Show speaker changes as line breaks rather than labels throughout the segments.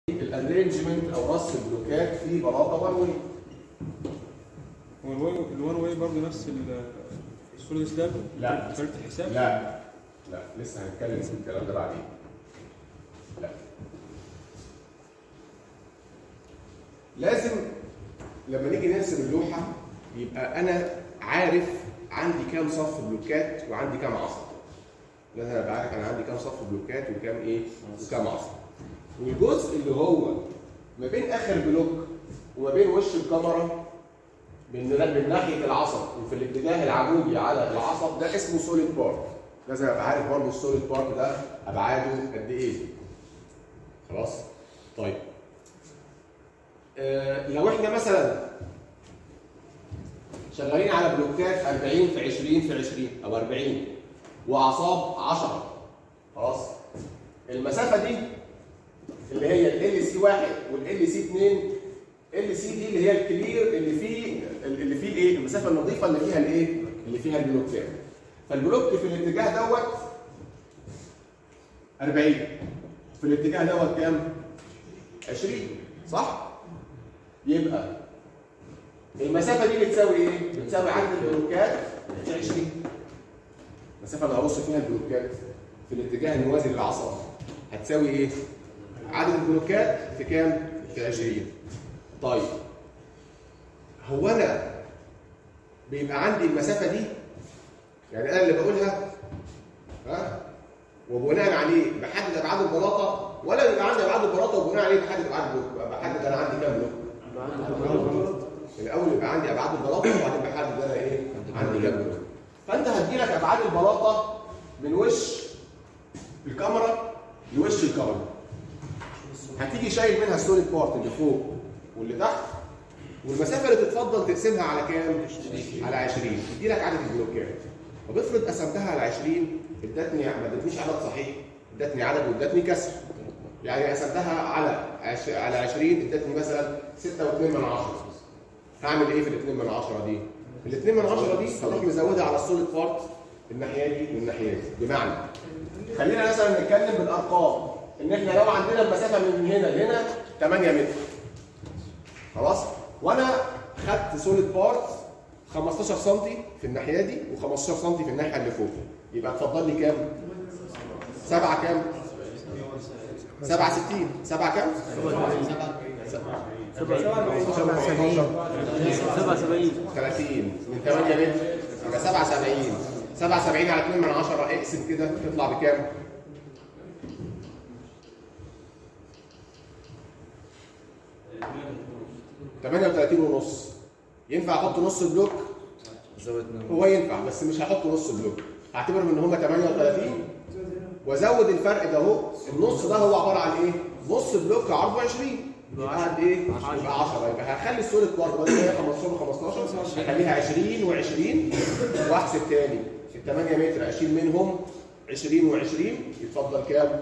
الارينجمنت او رص البلوكات في بلاطه وان واي
هو الواي الوان واي برضه نفس ال- السوليد سلاب
لا.
طريقه الحساب
لا لا لسه هنتكلم في الكلام ده بعدين لا لازم لما نيجي نرسم اللوحه يبقى انا عارف عندي كام صف بلوكات وعندي كام عصب لازم ابقى عارف انا عندي كام صف بلوكات وكام ايه وكام عصب والجزء اللي هو ما بين اخر بلوك وما بين وش الكاميرا من من ناحيه العصب وفي الاتجاه العمودي على العصب ده اسمه سوليد بارت لازم ابقى عارف برضه السوليد بارت ده ابعاده قد ايه خلاص طيب آه لو احنا مثلا شغالين على بلوكات 40 في 20 في 20 او 40 واعصاب 10 خلاص المسافه دي اللي هي ال سي 1 والال سي 2 ال سي دي اللي هي الكلير اللي فيه اللي فيه ايه المسافه النظيفه اللي فيها الايه اللي فيها البلوكات فالبلوك في الاتجاه دوت 40 في الاتجاه دوت كام 20 صح يبقى المسافه دي بتساوي ايه بتساوي عدد البلوكات في 20 المسافه اللي هرص فيها البلوكات في الاتجاه الموازي للعصب هتساوي ايه عدد البلوكات في كام في 20 طيب هو انا بيبقى عندي المسافه دي يعني انا اللي بقولها ها وبناء عليه بحدد ابعاد البلاطه ولا بيبقى عندي ابعاد البلاطه وبناء عليه بحدد ابعاد البلوك بحدد انا عندي كام بلوك الاول يبقى عندي ابعاد البلاطه وبعدين بحدد انا ايه عندي كام بلوك فانت هتجيلك ابعاد البلاطه من وش الكاميرا لوش الكاميرا هتيجي شايل منها السوليد بارت اللي فوق واللي تحت والمسافه اللي تتفضل تقسمها على كام؟ على 20 تدي لك عدد البلوكات طب افرض قسمتها على 20 ادتني ما ادتنيش عدد صحيح ادتني عدد وادتني كسر يعني قسمتها على عش... على 20 ادتني مثلا 6.2 من 10 هعمل ايه في ال 2 من 10 دي؟ ال 2 من 10 دي هروح مزودها على السوليد بارت الناحيه دي والناحيه دي بمعنى خلينا مثلا نتكلم بالارقام ان احنا لو عندنا المسافه من هنا لهنا 8 متر خلاص وانا خدت سوليد بارت 15 سم في الناحيه دي و15 سم في الناحيه اللي فوق يبقى اتفضل لي كام 7 كام 67 7 كام
77
30 من 8 متر يبقى 77 77 على 2 من 10 اقسم كده تطلع بكام؟ تمانية وتلاتين ونص ينفع احط نص بلوك؟
زودنا
هو ينفع بس مش هحط نص بلوك هعتبرهم ان هم 38 وازود الفرق ده اهو النص ده هو عباره عن ايه؟ نص بلوك عرضه 20 يبقى قد ايه؟ يبقى 10 يبقى هخلي السوليد بارت بدل ما هي 15 و15 هخليها 20 و20 واحسب تاني ال 8 متر اشيل منهم 20 و20 يتفضل كام؟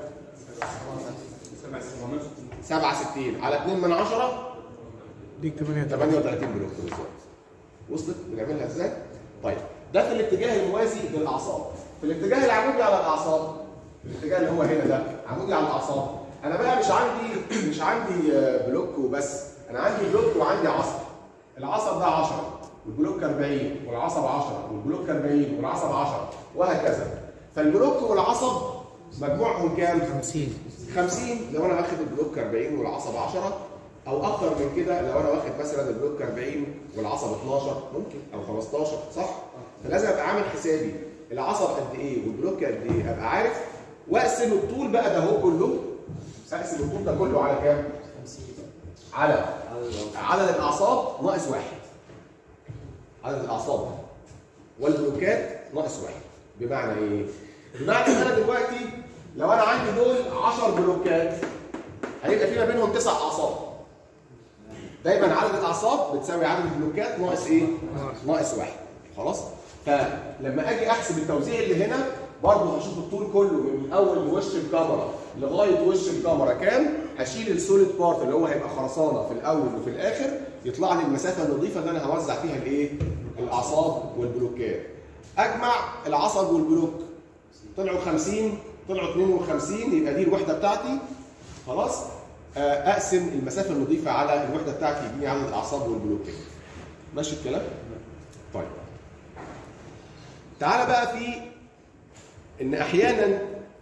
67 على 2 من 10
ديك 8
38 بلوك بالظبط وصلت بنعملها ازاي؟ طيب ده في الاتجاه الموازي للاعصاب في الاتجاه العمودي على الاعصاب الاتجاه اللي هو هنا ده عمودي على الاعصاب انا بقى مش عندي مش عندي آه، بلوك وبس انا عندي بلوك وعندي عصب العصب ده 10 والبلوك 40 والعصب 10 والبلوك 40 والعصب 10 وهكذا فالبلوك والعصب مجموعهم كام
50
50 لو انا واخد البلوك 40 والعصب 10 او اكتر من كده لو انا واخد مثلا البلوك 40 والعصب 12 ممكن او 15 صح؟ فلازم ابقى عامل حسابي العصب قد ايه والبلوك قد ايه ابقى عارف واقسم الطول بقى ده هو كله اقسم الطول ده كله على كام؟ على عدد الاعصاب ناقص واحد عدد الاعصاب والبلوكات ناقص واحد بمعنى ايه؟ بمعنى ان انا دلوقتي لو انا عندي دول 10 بلوكات هيبقى في ما بينهم تسع اعصاب دايما عدد الاعصاب بتساوي عدد البلوكات ناقص ايه؟ ناقص واحد خلاص؟ فلما اجي احسب التوزيع اللي هنا برضه هشوف الطول كله من اول وش الكاميرا لغايه وش الكاميرا كام هشيل السوليد بارت اللي هو هيبقى خرسانه في الاول وفي الاخر يطلع لي المسافه النظيفه اللي انا هوزع فيها الايه؟ الاعصاب والبلوكات اجمع العصب والبلوك طلعوا 50 طلعوا 52 يبقى دي الوحده بتاعتي خلاص آه، اقسم المسافه المضيفه على الوحده بتاعتي يديني عدد الاعصاب والبلوكات ماشي الكلام طيب تعالى بقى في ان احيانا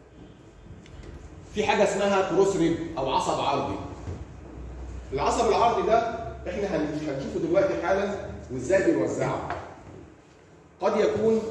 في حاجه اسمها كروس ريب او عصب عرضي العصب العرضي ده احنا هن- هنشوفه دلوقتي حالا وازاي بنوزعه قد يكون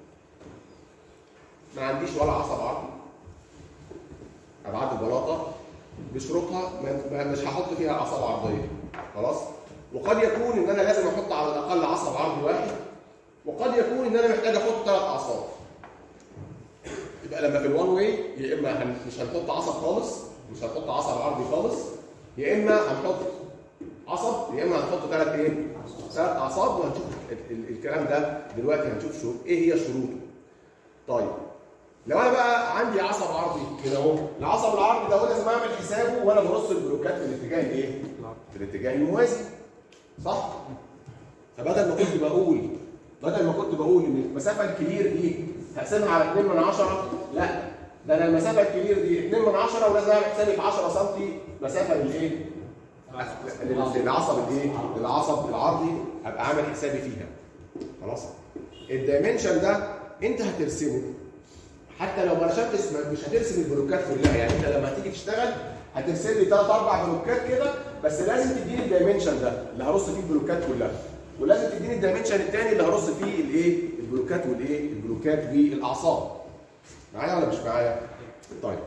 ما عنديش ولا عصب عرضي ابعاد البلاطه بشروطها ما- ما- مش هحط فيها اعصاب عرضيه خلاص وقد يكون ان انا لازم احط على الاقل عصب عرضي واحد وقد يكون ان انا محتاج احط ثلاث اعصاب يبقى لما في الوان واي يا اما هن... مش هنحط عصب خالص مش هنحط عصب عرضي خالص يا اما هنحط عصب يا اما هنحط ثلاث ايه؟ ثلاث اعصاب وهنشوف ال... ال... الكلام ده دلوقتي هنشوف شروط ايه هي شروطه. طيب لو انا بقى عندي عصب عرضي كده اهو العصب العرضي ده هو لازم اعمل حسابه وانا برص البلوكات في الاتجاه الايه؟ في الاتجاه الموازي صح؟ فبدل ما كنت بقول بدل ما كنت بقول ان المسافه الكبير دي هقسمها على 2 من 10 لا ده انا المسافه الكبير دي 2 من 10 ولازم اعمل حسابي في 10 سم مسافه للايه؟ للعصب الايه؟ للعصب العرضي هبقى عامل حسابي فيها خلاص؟ الدايمنشن ده انت هترسمه حتى لو ما رسمتش مش هترسم البلوكات كلها يعني انت لما هتيجي تشتغل هترسم لي ثلاث اربع بلوكات كده بس لازم تديني الدايمنشن ده اللي هرص فيه البلوكات كلها ولازم تديني الدايمنشن الثاني اللي هرص فيه الايه البلوكات والايه البلوكات والاعصاب معايا ولا مش معايا طيب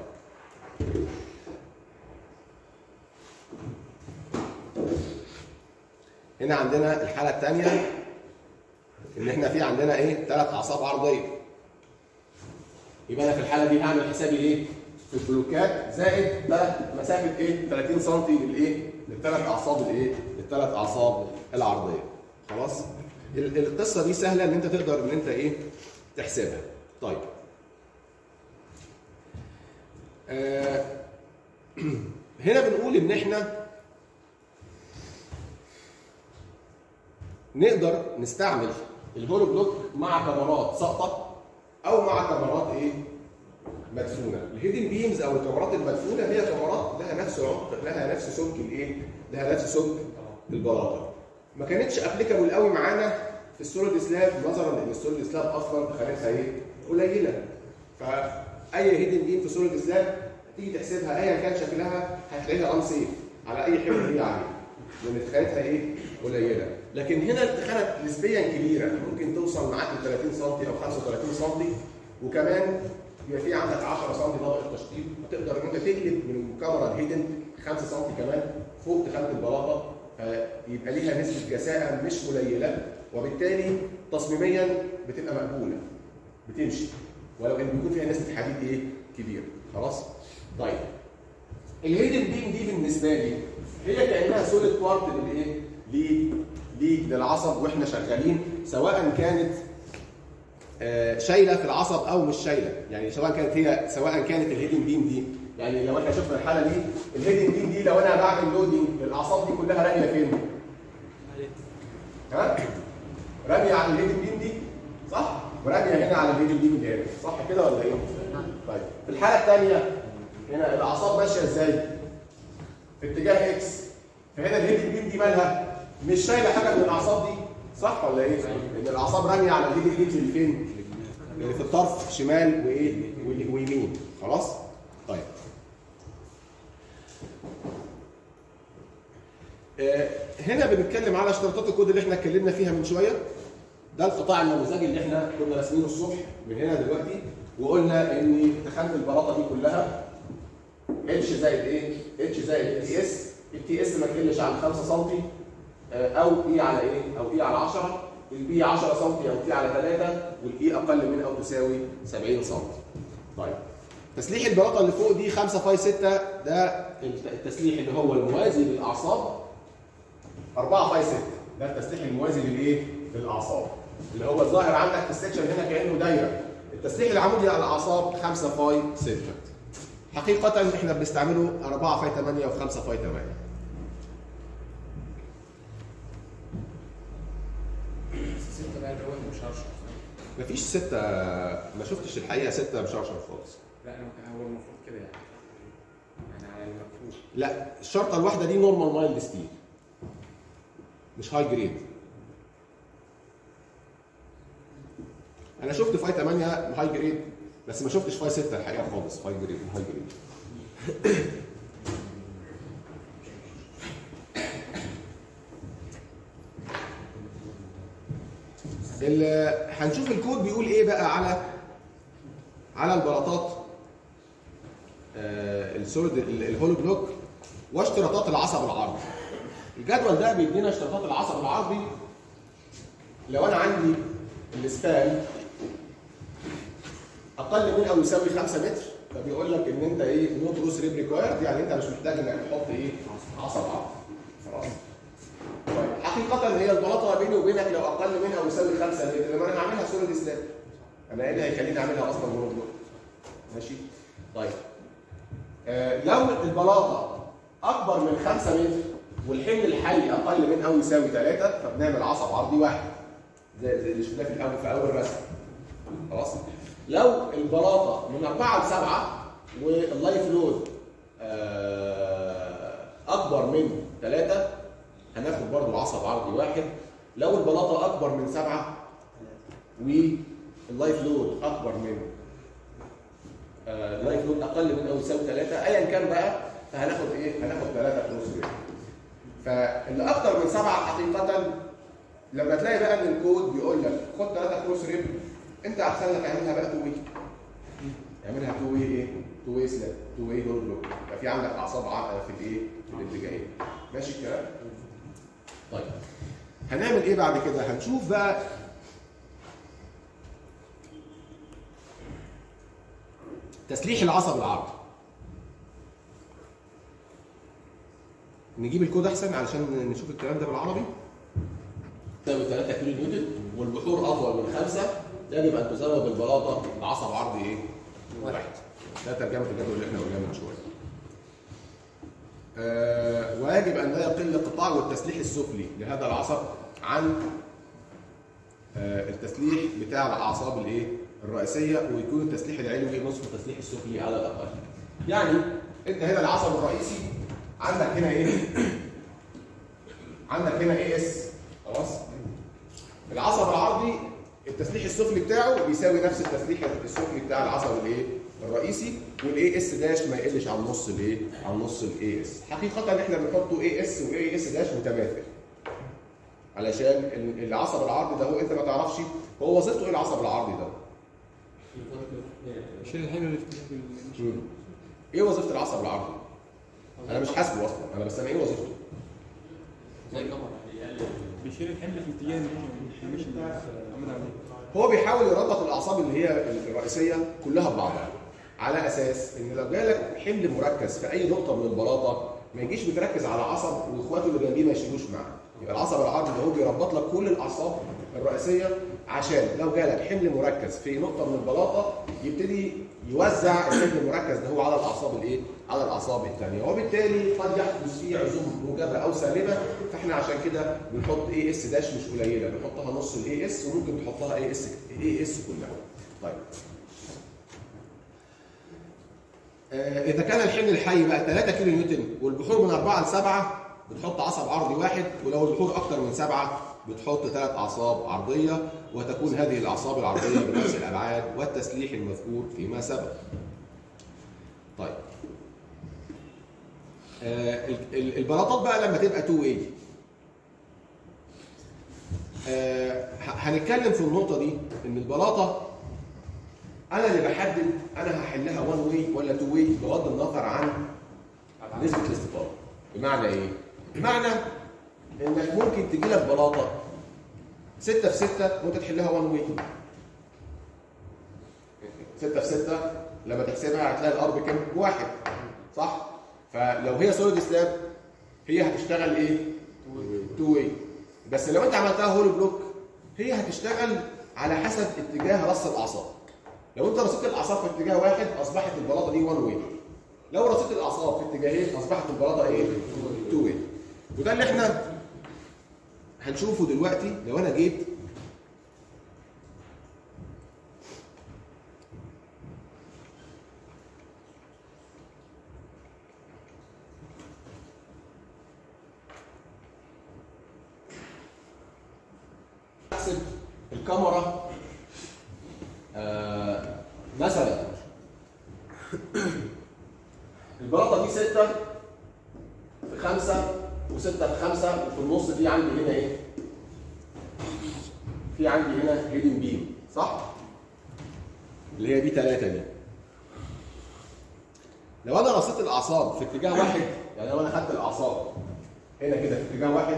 هنا عندنا الحاله الثانيه ان احنا في عندنا ايه ثلاث اعصاب عرضيه يبقى انا في الحاله دي هعمل حسابي ايه في البلوكات زائد ثلاث مسافه ايه 30 سم للايه للثلاث اعصاب الايه للثلاث اعصاب العرضيه خلاص ال- القصه دي سهله ان انت تقدر ان انت ايه تحسبها طيب آه هنا بنقول ان احنا نقدر نستعمل الهولو بلوك مع كاميرات ساقطه او مع كاميرات ايه مدفونه الهيدن بيمز او الكاميرات المدفونه هي كاميرات لها نفس عمق لها نفس سمك الايه لها نفس سمك البلاطه ما كانتش ابليكابل قوي معانا في السوليد سلاب نظرا لان السوليد سلاب اصلا خانتها ايه قليله فاي هيدن بيم في سوليد سلاب تيجي تحسبها ايا كان شكلها هتلاقيها ان سيف على اي حمل هي عليه لان اتخانتها ايه قليله لكن هنا التخانه نسبيا كبيره ممكن توصل معاك ل 30 سم او 35 سم وكمان يبقى في عندك 10 سم طبقه تشطيب فتقدر ان انت تقلب من الكاميرا الهيدن 5 سم كمان فوق تخانه البلاطه فيبقى ليها نسبه كثافه مش قليله وبالتالي تصميميا بتبقى مقبوله بتمشي ولو ان بيكون فيها نسبه حديد ايه كبيره خلاص طيب الهيدن بيم دي بالنسبه لي هي كانها سوليد بارت للايه ليه ليه للعصب واحنا شغالين سواء كانت آه، شايله في العصب او مش شايله يعني سواء كانت هي سواء كانت الهيدن بيم دي يعني لو احنا شفنا الحاله دي الهيدن بيم دي لو انا بعمل لودنج للاعصاب دي كلها راميه فين؟ ها؟ راميه على الهيدن بيم دي صح؟ وراميه هنا على الهيدن بيم اللي هنا صح كده ولا ايه؟ طيب في الحاله الثانيه هنا الاعصاب ماشيه ازاي؟ في اتجاه اكس فهنا الهيدن بيم دي مالها؟ مش شايله حاجه من الاعصاب دي صح ولا ايه؟ لان الاعصاب راميه على الهيدن بيم اللي فين؟ اللي في الطرف شمال وايه؟ و- ويمين خلاص؟ طيب آه، هنا بنتكلم على اشتراطات الكود اللي احنا اتكلمنا فيها من شويه ده القطاع النموذجي اللي احنا كنا راسمينه الصبح من هنا دلوقتي وقلنا ان تخانه البلاطه دي كلها اتش زائد ايه؟ اتش زائد تي اس التي اس ما تقلش عن 5 سم او اي على ايه؟ او اي على 10 البي 10 سم او تي على 3 والاي اقل من او تساوي 70 سم. طيب تسليح البلاطه اللي فوق دي 5 فاي 6 ده التسليح اللي هو الموازي للاعصاب 4 فاي 6 ده التسليح الموازي للايه؟ للاعصاب اللي هو الظاهر عندك في السكشن هنا كانه دايره التسليح العمودي على الاعصاب 5 فاي 6 حقيقة احنا بنستعمله 4 فاي 8 و5 فاي 8
ستة بقى اللي هو المشرشر
مفيش ستة ما شفتش الحقيقة ستة مشرشر خالص
لا انا هو المفروض كده يعني يعني يعني مفهوم
لا الشرطه الواحده دي نورمال مايلد ستيل مش هاي جريد انا شفت فاي 8 هاي جريد بس ما شفتش فاي 6 الحقيقه خالص هاي جريد هاي جريد ال- هنشوف الكود بيقول ايه بقى على على البلاطات آه، السوليد ال- الهولو بلوك واشتراطات العصب العرضي الجدول ده بيدينا اشتراطات العصب العرضي لو انا عندي السبان اقل من او يساوي 5 متر فبيقول لك ان انت ايه نو تروس ريب ريكوايرد يعني انت مش محتاج انك تحط ايه عصب عرضي خلاص طيب حقيقة هي البلاطة بيني وبينك لو أقل من أو يساوي 5 متر لما أنا هعملها سوليد سلاب أنا إيه اللي هيخليني أعملها أصلا مونو بلوك ماشي طيب آه لو البلاطة أكبر من 5 متر والحمل الحي أقل من أو يساوي 3 فبنعمل عصب عرضي واحد زي زي اللي شفناه في الأول في أول رسم خلاص لو البلاطة من 4 ل 7 واللايف لود آه أكبر من 3 هناخد برضو عصب عرضي واحد لو البلاطه اكبر من سبعه واللايف لود اكبر من آه، اللايف لود اقل من او يساوي ثلاثه ايا كان بقى فهناخد ايه؟ هناخد ثلاثه كروس ريب. فاللي اكتر من سبعه حقيقه لما تلاقي بقى ان الكود بيقول لك خد ثلاثه كروس ريب انت احسن لك اعملها بقى تو وي اعملها تو وي ايه؟ تو وي سلاب تو وي هول بلوك يبقى في عندك اعصاب ع- في الايه؟ في الاتجاهين ماشي الكلام؟ طيب هنعمل ايه بعد كده؟ هنشوف بقى تسليح العصب العرضي. نجيب الكود احسن علشان نشوف الكلام ده بالعربي. تساوي 3 كيلو نيوتن والبحور اطول من 5 يجب ان تزود البلاطه بعصب عرضي ايه؟ واحد. ده ترجمه الجدول اللي احنا قلناه من شويه. آه، ويجب ان لا يقل القطاع والتسليح السفلي لهذا العصب عن آه، التسليح بتاع الاعصاب الايه الرئيسيه ويكون التسليح العلوي نصف التسليح السفلي على الاقل يعني انت هنا العصب الرئيسي عندك هنا ايه عندك هنا اي اس خلاص العصب العرضي التسليح السفلي بتاعه بيساوي نفس التسليح السفلي بتاع العصب الايه الرئيسي والاي اس داش ما يقلش عن نص الايه عن نص الاي اس حقيقه احنا بنحطه اي اس واي اس داش متماثل علشان ال- العصب العرضي ده هو انت ما تعرفش هو وظيفته ايه العصب العرضي ده
يشيل الحمل اللي في ال-
ايه وظيفه العصب العرضي انا مش حاسبه اصلا انا بس انا ايه وظيفته
زي القمر
بيشيل الحمل في اتجاه مش مش عامل عليه
هو بيحاول يربط الاعصاب اللي هي الرئيسيه كلها ببعضها على اساس ان لو جالك حمل مركز في اي نقطه من البلاطه ما يجيش متركز على عصب واخواته اللي جنبيه ما يشيلوش معاه يبقى العصب العرضي ده هو بيربط لك كل الاعصاب الرئيسيه عشان لو جالك حمل مركز في نقطه من البلاطه يبتدي يوزع الحمل المركز ده هو على الاعصاب الايه؟ على الاعصاب الثانيه وبالتالي قد يحدث فيه عزوم موجبه او سالبه فاحنا عشان كده بنحط اي اس داش مش قليله بنحطها نص الاي اس وممكن تحطها اي اس اي اس كلها. طيب آه، اذا كان الحمل الحي بقى 3 كيلو نيوتن والبحور من 4 ل 7 بتحط عصب عرضي واحد ولو البحور اكتر من 7 بتحط ثلاث اعصاب عرضيه وتكون هذه الاعصاب العرضيه بنفس الابعاد والتسليح المذكور فيما سبق. طيب آه، ال- ال- البلاطات بقى لما تبقى تو واي هنتكلم في النقطه دي ان البلاطه انا اللي بحدد انا هحلها وان واي ولا تو واي بغض النظر عن نسبه الاستفاضه بمعنى ايه بمعنى انك ممكن تجي لك بلاطه 6 في 6 وانت تحلها وان واي 6 في 6 لما تحسبها هتلاقي الارض كام واحد صح فلو هي سوليد سلاب هي هتشتغل ايه تو واي بس لو انت عملتها هول بلوك هي هتشتغل على حسب اتجاه رص الاعصاب لو انت رصيت الاعصاب في اتجاه واحد اصبحت البلاطه دي وان واي لو رصيت الاعصاب في اتجاهين اصبحت البلاطه ايه تو واي وده اللي احنا هنشوفه دلوقتي لو انا جيت احسب الكاميرا آه مثلا البلاطه دي 6 في 5 و6 في 5 وفي النص في عندي هنا ايه؟ في عندي هنا هيدن بيم صح؟ اللي هي دي 3 دي لو انا رصيت الاعصاب في اتجاه واحد يعني لو انا خدت الاعصاب هنا كده في اتجاه واحد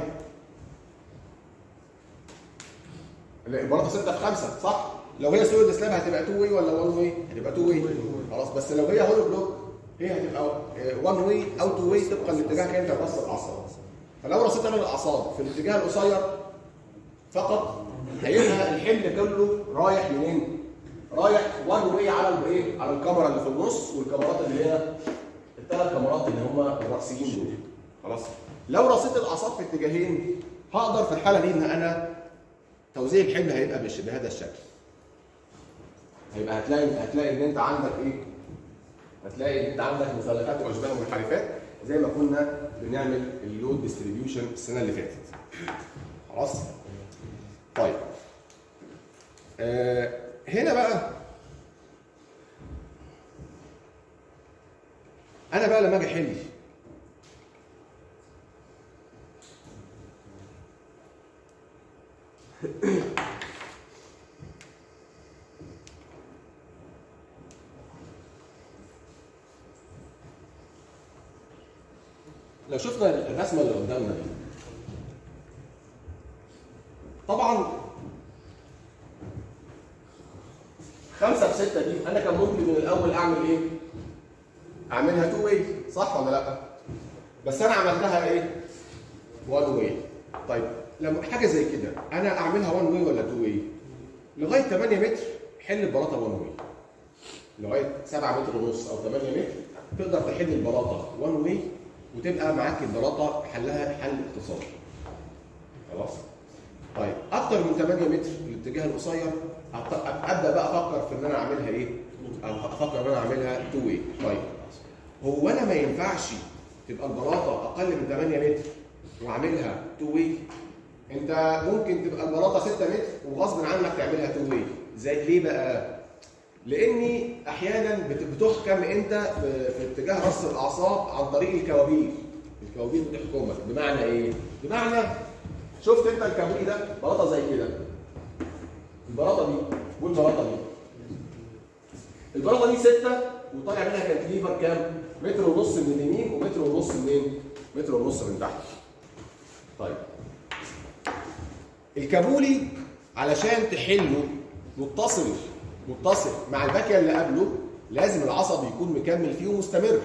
لا البلاطه 6 في 5 صح؟ لو هي سوليد سلاب هتبقى 2 واي ولا 1 واي؟ هتبقى 2 واي خلاص بس لو هي هولو بلوك هي هتبقى 1 واي او 2 واي طبقا لاتجاهك انت رص الاعصاب فلو رصيت انا الاعصاب في الاتجاه القصير فقط هيبقى الحمل كله رايح منين؟ رايح 1 واي على الايه؟ على الكاميرا اللي في النص والكاميرات اللي هنا الثلاث كاميرات اللي هم الرئيسيين دول خلاص لو رصيت الاعصاب في اتجاهين هقدر في الحاله دي ان انا توزيع الحمل هيبقى بش- بهذا الشكل هيبقى هتلاقي هتلاقي ان انت عندك ايه هتلاقي ان انت عندك مثلثات واشباه ومنحرفات زي ما كنا بنعمل اللود ديستريبيوشن السنه اللي فاتت خلاص طيب آه هنا بقى انا بقى لما اجي احل لو شفنا الرسمه اللي قدامنا دي طبعا خمسة في ستة دي أنا كان ممكن من الأول أعمل إيه؟ أعملها تو واي صح ولا لأ؟ بس أنا عملتها إيه؟ وان واي طيب لما حاجة زي كده أنا أعملها وان واي ولا تو واي؟ لغاية 8 متر حل البلاطة وان واي لغاية 7 متر ونص أو 8 متر تقدر تحل البلاطة وان واي وتبقى معاك البلاطة حلها حل اقتصادي خلاص؟ طيب اكتر من 8 متر في الاتجاه القصير أبت- ابدا بقى افكر في ان انا اعملها ايه؟ أو افكر ان انا اعملها تو واي طيب هو انا ما ينفعش تبقى البلاطه اقل من 8 متر واعملها تو واي انت ممكن تبقى البلاطه 6 متر وغصب عنك تعملها تو واي زي ليه بقى؟ لاني احيانا بت- بتحكم انت في, في اتجاه رص الاعصاب عن طريق الكوابير الكوابير بتحكمك بمعنى ايه؟ بمعنى شفت انت الكابوري ده بلاطه زي كده البلاطه دي والبلاطه دي البلاطه دي ستة وطالع منها كانتليفر كام؟ متر ونص من اليمين ومتر ونص منين؟ متر ونص من تحت. طيب الكابولي علشان تحله متصل متصل مع الباكيه اللي قبله لازم العصب يكون مكمل فيه ومستمر.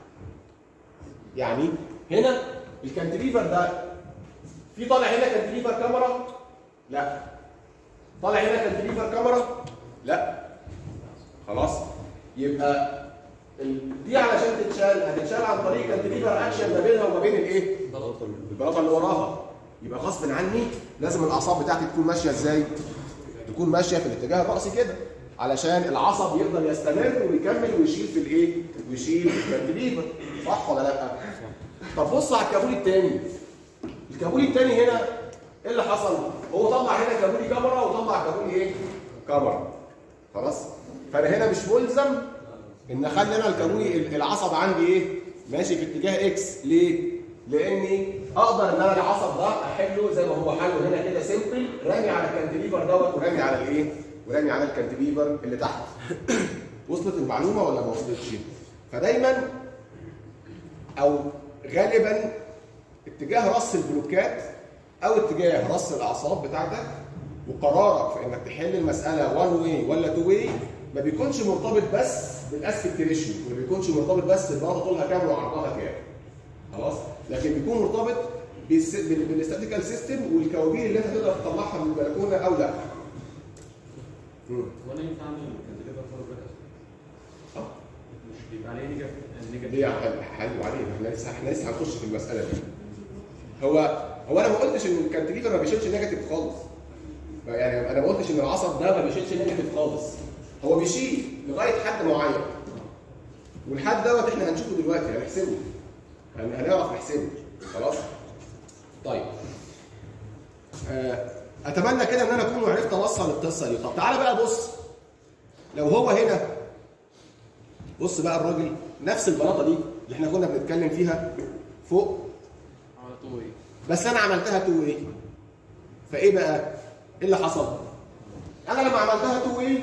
يعني هنا الكانتليفر ده في طالع هنا كانتليفر كاميرا؟ لا. طالع هنا كانتليفر كاميرا؟ لا. خلاص؟ يبقى ال- دي علشان تتشال هتتشال عن طريق كانتليفر اكشن ما بينها وما بين الايه؟ البلاطه اللي وراها. يبقى غصب عني لازم الاعصاب بتاعتي تكون ماشيه ازاي؟ تكون ماشيه في الاتجاه الرأسي كده. علشان العصب يقدر يستمر ويكمل ويشيل في الايه؟ ويشيل في الكانتليفر. صح ولا لا؟ طب بص على الكابولي الثاني. الكابولي الثاني هنا ايه اللي حصل؟ هو طلع هنا كابولي كاميرا وطلع كابولي ايه؟ كاميرا. خلاص؟ فانا هنا مش ملزم ان اخلي انا الكابولي العصب عندي ايه؟ ماشي في اتجاه اكس ليه؟ لاني اقدر ان انا العصب ده احله زي ما هو حله هنا كده سيمبل رامي على الكانتليفر دوت ورامي على الايه؟ ورامي على الكانتليفر اللي تحت. وصلت المعلومه ولا ما وصلتش؟ فدايما او غالبا اتجاه رص البلوكات او اتجاه رص الاعصاب بتاعتك وقرارك في انك تحل المساله 1 واي ولا 2 واي ما بيكونش مرتبط بس بالاسبكت ريشيو ما بيكونش مرتبط بس بالبلاطه طولها كام وعرضها كام خلاص لكن بيكون مرتبط بالس- بال- بالاستاتيكال سيستم والكوابير اللي انت تقدر تطلعها من البلكونه او لا مم.
وانا ينفع اعمل كانتليفر فور براكت
صح
مش بيبقى عليه نيجاتيف نيجاتيف
ليه حلو حلو عليه احنا لسه احنا لسه هنخش في المساله دي هو هو انا ما قلتش ان الكانتليفر ما بيشيلش نيجاتيف خالص يعني انا ما قلتش ان العصب ده ما بيشيلش نيجاتيف خالص هو بيشيل لغايه حد معين والحد دوت احنا هنشوفه دلوقتي هنحسبه هن- هنعرف نحسبه خلاص طيب آه اتمنى كده ان انا اكون عرفت اوصل القصه دي طب تعالى بقى بص لو هو هنا بص بقى الراجل نفس البلاطه دي اللي احنا كنا بنتكلم فيها فوق
على طول ايه
بس انا عملتها تو واي فايه بقى ايه اللي حصل انا لما عملتها تو واي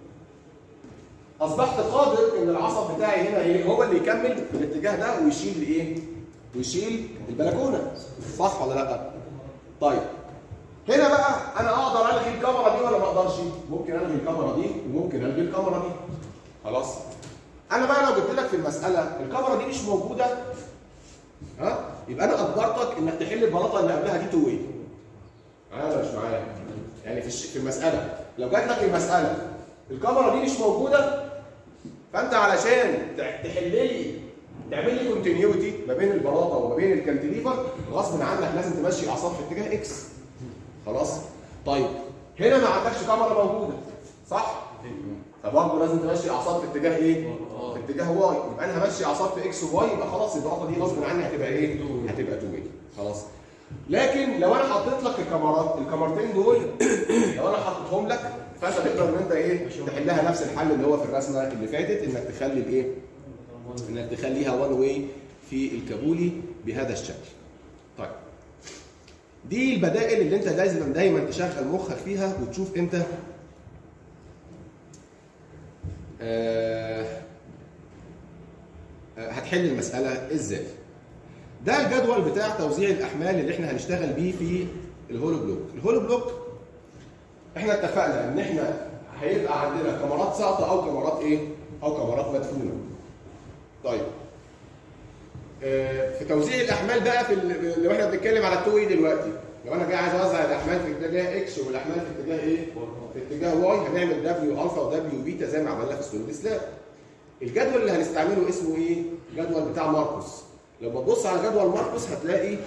اصبحت قادر ان العصب بتاعي هنا ايه هو اللي يكمل في الاتجاه ده ويشيل الايه ويشيل البلكونه صح ولا لا طيب هنا بقى انا اقدر الغي الكاميرا دي ولا ما اقدرش ممكن الغي الكاميرا دي وممكن الغي الكاميرا دي خلاص انا بقى لو جبت لك في المساله الكاميرا دي مش موجوده ها يبقى انا اجبرتك انك تحل البلاطه اللي قبلها دي تو واي معايا ولا مش معايا يعني في الش- في المساله لو جات لك المساله الكاميرا دي مش موجوده فانت علشان تح- تحل لي تعمل لي كونتينيوتي ما بين البلاطه وما بين الكانتليفر غصب عنك لازم تمشي الاعصاب في اتجاه اكس خلاص طيب هنا ما عندكش كاميرا موجوده صح فبرضه لازم تمشي الاعصاب في اتجاه ايه في اتجاه واي يبقى انا همشي اعصاب في اكس وواي يبقى خلاص البلاطه دي غصب عني هتبقى ايه هتبقى تو واي خلاص لكن لو انا حطيت لك الكاميرات الكاميرتين دول لو انا حطيتهم لك فانت تقدر ان انت ايه تحلها نفس الحل اللي هو في الرسمه اللي فاتت انك تخلي الايه انك تخليها وان واي في الكابولي بهذا الشكل طيب دي البدائل اللي انت لازم دايما تشغل مخك فيها وتشوف انت آه آه، هتحل المساله ازاي ده الجدول بتاع توزيع الاحمال اللي احنا هنشتغل بيه في الهولو بلوك الهولو بلوك احنا اتفقنا ان احنا هيبقى عندنا كاميرات ساقطه او كاميرات ايه او كاميرات مدفونه طيب آه، في توزيع الاحمال بقى في ال- لو احنا بنتكلم على التو واي دلوقتي لو انا جاي عايز اوزع الاحمال في اتجاه اكس والاحمال في اتجاه ايه في اتجاه واي هنعمل دبليو الفا ودبليو بيتا زي ما عملنا في السوليد سلاب الجدول اللي هنستعمله اسمه ايه الجدول بتاع ماركوس لما تبص على جدول ماركوس هتلاقي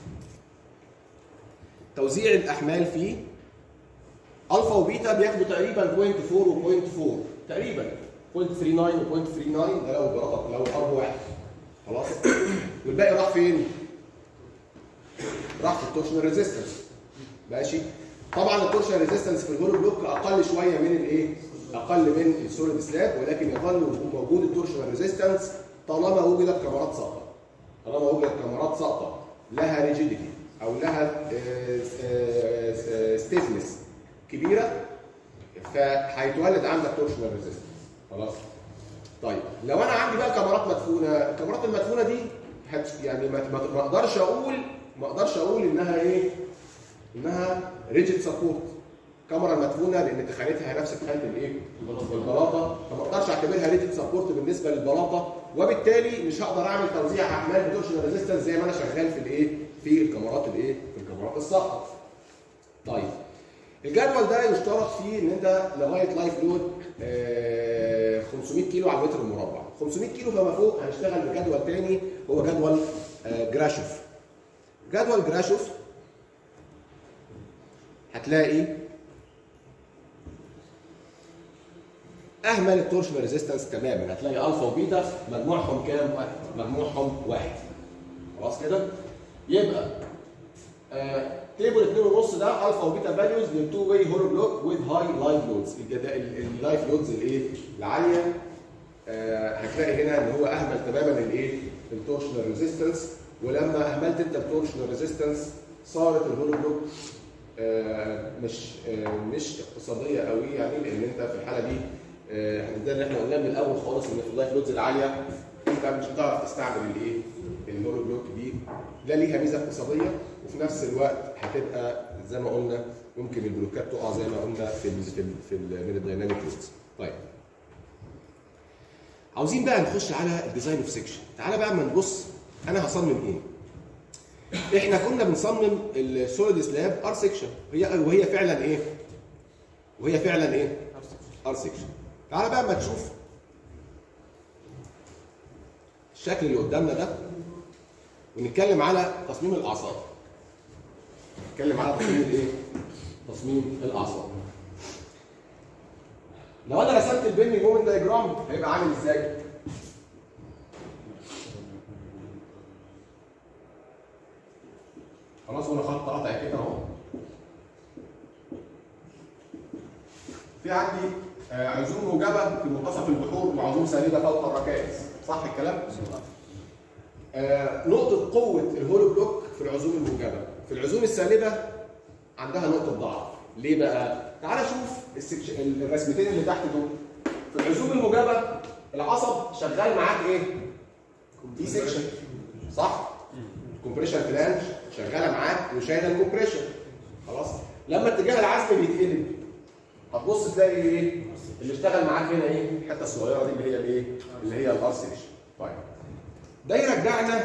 توزيع الاحمال فيه الفا وبيتا بياخدوا تقريبا 0.4 و0.4 تقريبا 0.39 و0.39 ده لو برقم لو ارب واحد خلاص والباقي راح فين؟ راح في التورشنال ريزيستنس ماشي طبعا التورشنال ريزيستنس في الهولو بلوك اقل شويه من الايه؟ اقل من السوليد سلاب ولكن يظل موجود التورشنال ريزيستنس طالما وجدت كاميرات ساقطه طالما وجدت كاميرات ساقطه لها ريجيديتي او لها ستيفنس كبيره فهيتولد عندك تورشنال ريزيستنس خلاص طيب لو انا عندي بقى كاميرات مدفونه الكاميرات المدفونه دي هت يعني ما ما- ما اقدرش اقول ما اقدرش اقول انها ايه انها ريجيد سبورت كاميرا مدفونه لان تخانتها نفس تخانه الايه البلاطه فما اقدرش اعتبرها ريجيد سبورت بالنسبه للبلاطه وبالتالي مش هقدر اعمل توزيع احمال بتورشنال ريزيستنس زي ما انا شغال في الايه في الكاميرات الايه في الكاميرات الساقطه طيب الجدول ده يشترط فيه ان انت لغايه لايف لود آه، 500 كيلو على المتر المربع 500 كيلو فما فوق هنشتغل بجدول تاني هو جدول آه، جراشوف جدول جراشوف هتلاقي اهمل التورشنال ريزيستنس تماما هتلاقي الفا وبيتا مجموعهم كام؟ واحد مجموعهم واحد خلاص كده؟ يبقى آه، تيبل 2 ونص ده الفا وبيتا فاليوز للتو واي هولو بلوك وذ هاي لايف لودز اللايف لودز الايه العاليه آه، هتلاقي هنا ان هو اهمل تماما الايه التورشنال ريزيستنس ولما اهملت انت التورشنال ريزيستنس صارت الهولو بلوك آه، مش آه، مش اقتصاديه قوي يعني لان انت في الحاله دي آه، ده اللي احنا قلناه من الاول خالص ان في اللايف لودز العاليه انت مش هتعرف تستعمل الايه الهولو بلوك دي لا ليها ميزه اقتصاديه وفي نفس الوقت هتبقى زي ما قلنا ممكن البلوكات تقع زي ما قلنا في ال في ال في ال من الدايناميك لودز طيب عاوزين بقى نخش على الديزاين اوف سيكشن تعالى بقى اما نبص انا هصمم ايه احنا كنا بنصمم السوليد سلاب ار سيكشن هي وهي فعلا ايه وهي فعلا ايه ار سيكشن تعالى بقى اما تشوف الشكل اللي قدامنا ده ونتكلم على تصميم الاعصاب نتكلم على تصميم الايه تصميم الاعصاب لو انا رسمت البني مومنت دايجرام هيبقى عامل ازاي خلاص وانا خط قاطع كده اهو في عندي آه، عزوم موجبه في منتصف البحور وعزوم سالبه فوق الركائز صح الكلام؟ آه، نقطة قوة الهولو بلوك في العزوم الموجبة، في العزوم السالبة عندها نقطة ضعف، ليه بقى؟ تعال شوف السكش... الرسمتين اللي تحت دول. في العزوم الموجبة العصب شغال معاك ايه؟ دي سكشن صح؟ الكومبريشن فلانج شغالة معاك وشايلة الكومبريشن خلاص؟ لما اتجاه العزم بيتقلب هتبص تلاقي ايه؟ اللي اشتغل معاك هنا ايه؟ الحتة الصغيرة دي اللي هي الايه؟ اللي هي الار سكشن. طيب ده يرجعنا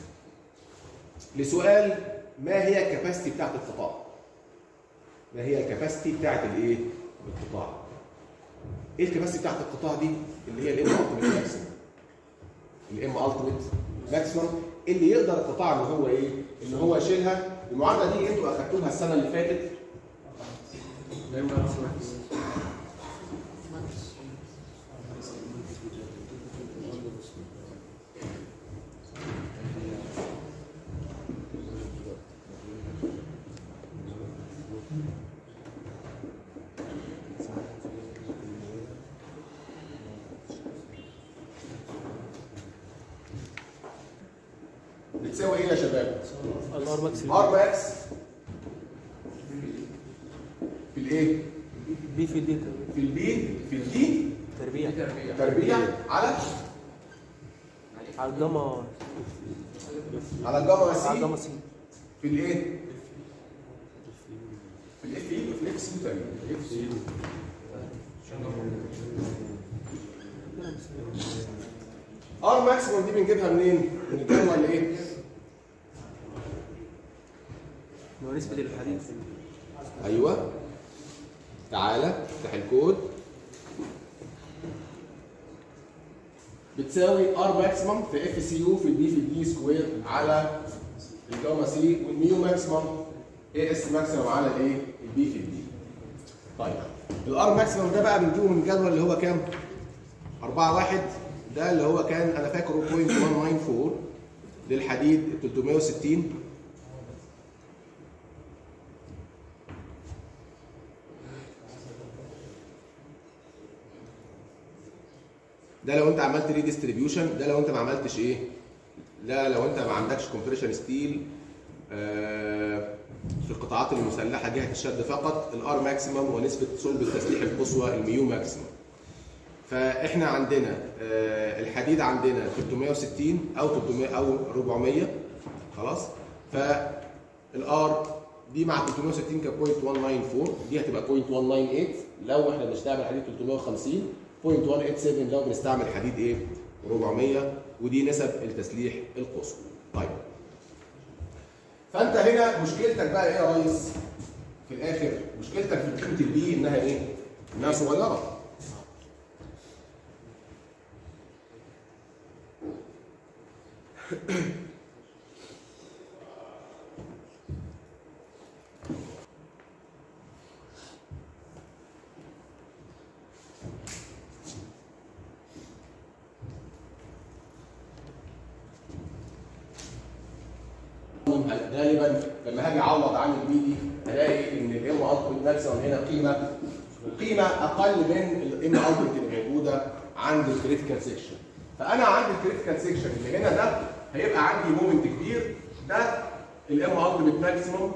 لسؤال ما هي الكباستي بتاعت القطاع؟ ما هي الكباستي بتاعت الايه؟ القطاع. ايه الكباستي بتاعت القطاع دي؟ اللي هي الام التيميت ماكسيمم. الام التيميت ماكسيمم اللي يقدر القطاع ان هو ايه؟ ان هو يشيلها المعادله دي انتوا اخدتوها السنه اللي فاتت بتساوي ايه يا شباب؟
الار ماكس
ار ماكس في الايه؟
بي في الدي
في البي في الدي
تربيع
تربيع على
على الجاما
على الجاما
على
سي
الجاما سي
في الايه؟ في الاف اي في الاف سي تقريبا الاف سي ار ماكسيموم دي بنجيبها منين؟ من الجدول ايه؟
هو نسبة الحديد
ايوه تعالى افتح الكود بتساوي ار ماكسيمم في اف سي يو في البي في الدي سكوير على الجاما سي والميو ماكسيمم اي اس ماكسيمم على الايه؟ البي في الدي. طيب الار ماكسيمم ده بقى بنجيبه من الجدول اللي هو كام؟ 4 1 ده اللي هو كان انا فاكره 0.194 للحديد 360 ده لو انت عملت ريديستريبيوشن ده لو انت ما عملتش ايه لا لو انت ما عندكش كومبريشن ستيل في القطاعات المسلحه جهه الشد فقط الار ماكسيمم ونسبه صلب التسليح القصوى الميو ماكسيمم فاحنا عندنا آه، الحديد عندنا 360 او 300 او 400 خلاص فالار دي مع 360 ك 0.194 دي هتبقى 0.198 لو احنا بنستعمل حديد 350 0.187 لو بنستعمل حديد ايه 400 ودي نسب التسليح القصوى طيب فانت هنا مشكلتك بقى ايه يا ريس في الاخر مشكلتك في قيمه البي انها ايه انها صغيره غالبا لما هاجي اعوض عن البي دي هلاقي ان الام اوتبوت ماكسيمم هنا قيمه قيمه اقل من الام اوتبوت اللي موجوده عند الكريتيكال سيكشن فانا عند الكريتيكال سيكشن اللي هنا ده هيبقى عندي مومنت كبير ده الام اوتبوت ماكسيمم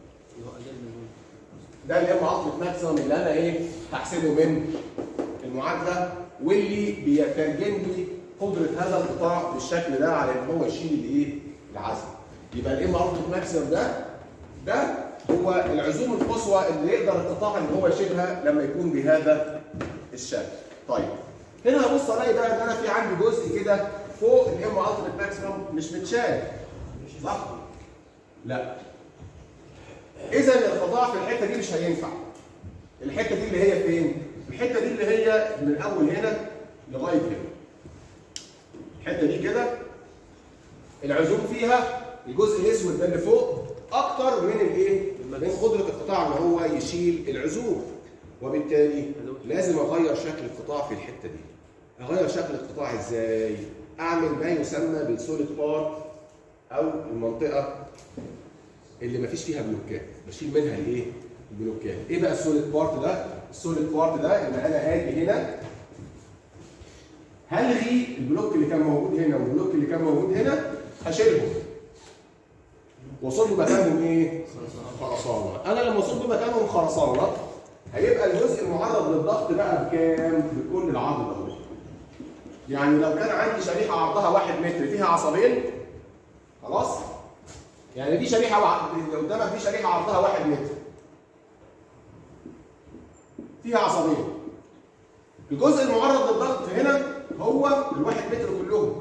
ده الام اوتبوت ماكسيمم اللي انا ايه هحسبه من المعادله واللي بيترجم لي قدره هذا القطاع بالشكل ده على ان هو يشيل الايه العزم يبقى الام اوتبوت ماكسيمم ده ده هو العزوم القصوى اللي يقدر القطاع ان هو يشيلها لما يكون بهذا الشكل. طيب هنا هبص الاقي بقى ان انا في عندي جزء كده فوق الام اوتبوت ماكسيمم مش متشال. صح؟ لا. اذا القطاع في الحته دي مش هينفع. الحته دي اللي هي فين؟ الحته دي اللي هي من اول هنا لغايه هنا. الحته دي كده العزوم فيها الجزء الاسود ده اللي فوق اكتر من الايه؟ من قدره القطاع ان هو يشيل العزوم وبالتالي لازم اغير شكل القطاع في الحته دي. اغير شكل القطاع ازاي؟ اعمل ما يسمى بالسوليد بارت او المنطقه اللي ما فيش فيها بلوكات، بشيل منها الايه؟ بلوكات ايه بقى السوليد بارت ده السوليد بارت ده ان انا اجي هنا هلغي البلوك اللي كان موجود هنا والبلوك اللي كان موجود هنا هشيلهم واصب مكانهم ايه خرسانه انا لما اصب مكانهم خرسانه هيبقى الجزء المعرض للضغط بقى بكام بكل العرض ده يعني لو كان عندي شريحه عرضها واحد متر فيها عصبين خلاص يعني دي شريحه وع- اللي قدامك دي شريحه عرضها واحد متر فيها عصبين الجزء المعرض للضغط هنا هو الواحد متر كلهم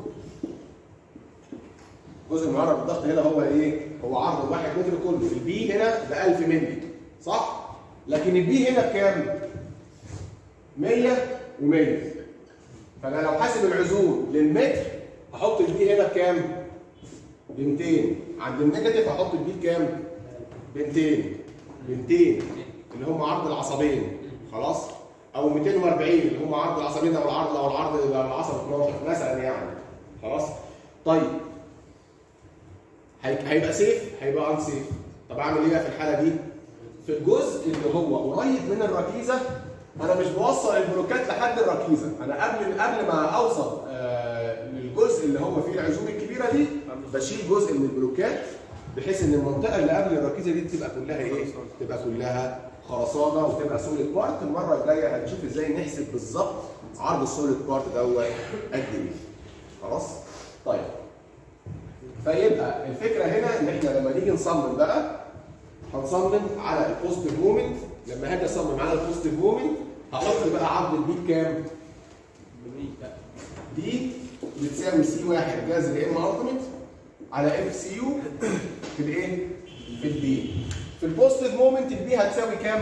الجزء المعرض للضغط هنا هو ايه؟ هو عرض الواحد متر كله البي هنا ب 1000 مللي صح؟ لكن البي هنا بكام؟ 100 و100 فانا لو حاسب العزوم للمتر هحط البي هنا بكام؟ ب 200 عند النيجاتيف هحط البي بكام؟ ب 200 ب 200 اللي هم عرض العصبين خلاص؟ او 240 اللي هم عرض العصبين او العرض او العرض العصب 12 مثلا يعني خلاص؟ طيب هي- هيبقى سيف هيبقى ان سيف طب اعمل ايه بقى في الحاله دي؟ في الجزء اللي هو قريب من الركيزه انا مش بوصل البلوكات لحد الركيزه انا قبل قبل ما اوصل آه للجزء اللي هو فيه العزوم الكبيره دي بشيل جزء من البلوكات بحيث ان المنطقه اللي قبل الركيزه دي تبقى كلها ايه؟ تبقى كلها خرسانه وتبقى سوليد بارت المره الجايه هنشوف ازاي نحسب بالظبط عرض السوليد بارت دوت قد ايه خلاص؟ طيب فيبقى الفكره هنا ان احنا لما نيجي نصمم بقى هنصمم على البوزيتيف مومنت لما هاجي اصمم على البوزيتيف مومنت هحط بقى عرض البي بكام؟ دي بتساوي سي واحد جذر ام التيميت على اف سي يو في الايه؟ في البي في البوزيتيف مومنت البي هتساوي كام؟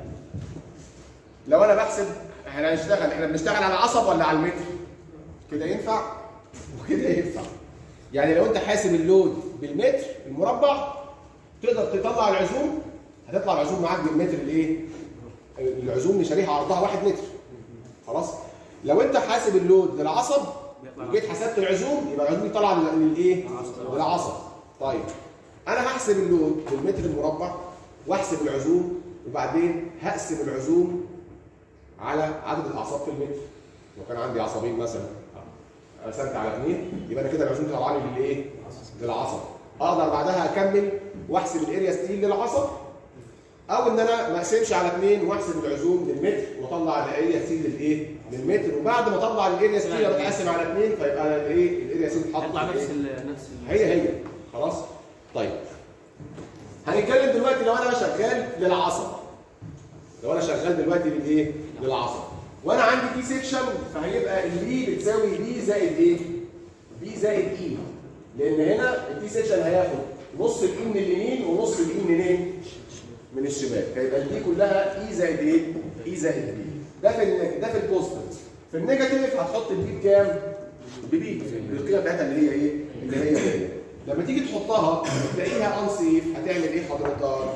لو انا بحسب احنا هنشتغل احنا بنشتغل على العصب ولا على المتر؟ كده ينفع وكده ينفع يعني لو انت حاسب اللود بالمتر المربع تقدر تطلع العزوم هتطلع العزوم معاك بالمتر الايه؟ العزوم لشريحه عرضها واحد متر خلاص؟ لو انت حاسب اللود للعصب وجيت حسبت العزوم يبقى العزوم دي طالعه للايه؟ للعصب طيب انا هحسب اللود بالمتر المربع واحسب العزوم وبعدين هقسم العزوم على عدد الاعصاب في المتر لو كان عندي عصبين مثلا قسمت على اثنين يبقى انا كده العزوم طالعه لي للايه؟ للعصب اقدر بعدها اكمل واحسب الاريا ستيل للعصب او ان انا ما اقسمش على اثنين واحسب العزوم للمتر واطلع الاريا ستيل للايه؟ للمتر وبعد ما اطلع الاريا ستيل اروح اقسم على اثنين فيبقى الايه؟ الاريا ستيل اتحط
هيطلع
في
نفس
الإيه؟
ال نفس ال
هي هي خلاص طيب هنتكلم دلوقتي لو انا شغال للعصب لو انا شغال دلوقتي للايه للعصب وانا عندي تي سيكشن فهيبقى البي بتساوي بي زائد ايه بي زائد اي لان هنا التي سيكشن هياخد نص الاي من اليمين ونص الاي منين من الشمال فيبقى البي كلها اي زائد ايه اي زائد بي ده في النيج- ده في البوزيتيف في النيجاتيف هتحط البي بكام ببي القيمه بتاعتها اللي هي ايه اللي هي هي لما تيجي تحطها تلاقيها انسيف هتعمل ايه حضرتك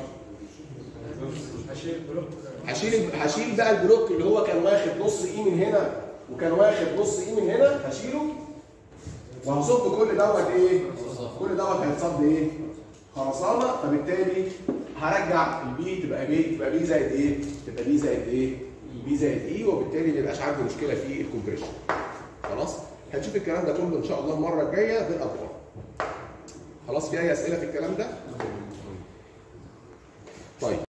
هشيل هشيل بقى البلوك اللي هو كان واخد نص اي من هنا وكان واخد نص اي من هنا هشيله وهصب كل دوت ايه؟ كل دوت هيتصب ايه؟ خرسانه فبالتالي هرجع البي تبقى بي تبقى بي زائد ايه؟ تبقى بي زائد ايه؟ بي زائد اي وبالتالي ما يبقاش عندي مشكله في الكومبريشن. خلاص؟ هنشوف الكلام ده كله ان شاء الله المره الجايه بالارقام. خلاص في اي اسئله في الكلام ده؟ طيب